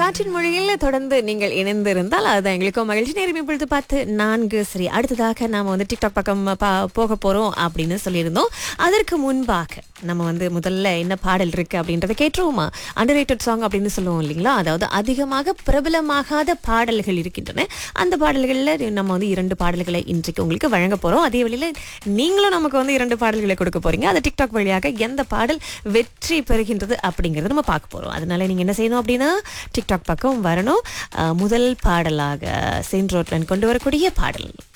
காற்றின் மொழியில் தொடர்ந்து நீங்கள் இணைந்திருந்தால் அதுதான் எங்களுக்கும் மகிழ்ச்சி நேரம் இப்பொழுது பார்த்து நான்கு சரி அடுத்ததாக நாம வந்து டிக்டாக் பக்கம் பா- போக போறோம் அப்படின்னு சொல்லியிருந்தோம் அதற்கு முன்பாக நம்ம வந்து முதல்ல என்ன பாடல் இருக்கு அப்படின்றத கேட்டுருவோமா அண்டர் சாங் அப்படின்னு சொல்லுவோம் இல்லைங்களா அதாவது அதிகமாக பிரபலமாகாத பாடல்கள் இருக்கின்றன அந்த பாடல்களில் நம்ம வந்து இரண்டு பாடல்களை இன்றைக்கு உங்களுக்கு வழங்க போறோம் அதே வழியில நீங்களும் நமக்கு வந்து இரண்டு பாடல்களை கொடுக்க போறீங்க அது டிக்டாக் வழியாக எந்த பாடல் வெற்றி பெறுகின்றது அப்படிங்கறத நம்ம பார்க்க போறோம் அதனால நீங்க என்ன செய்யணும் அப்படின்னா டிக்டாக் பக்கம் வரணும் அஹ், முதல் பாடலாக செயின்ட் ரோட்லன் கொண்டு வரக்கூடிய பாடல்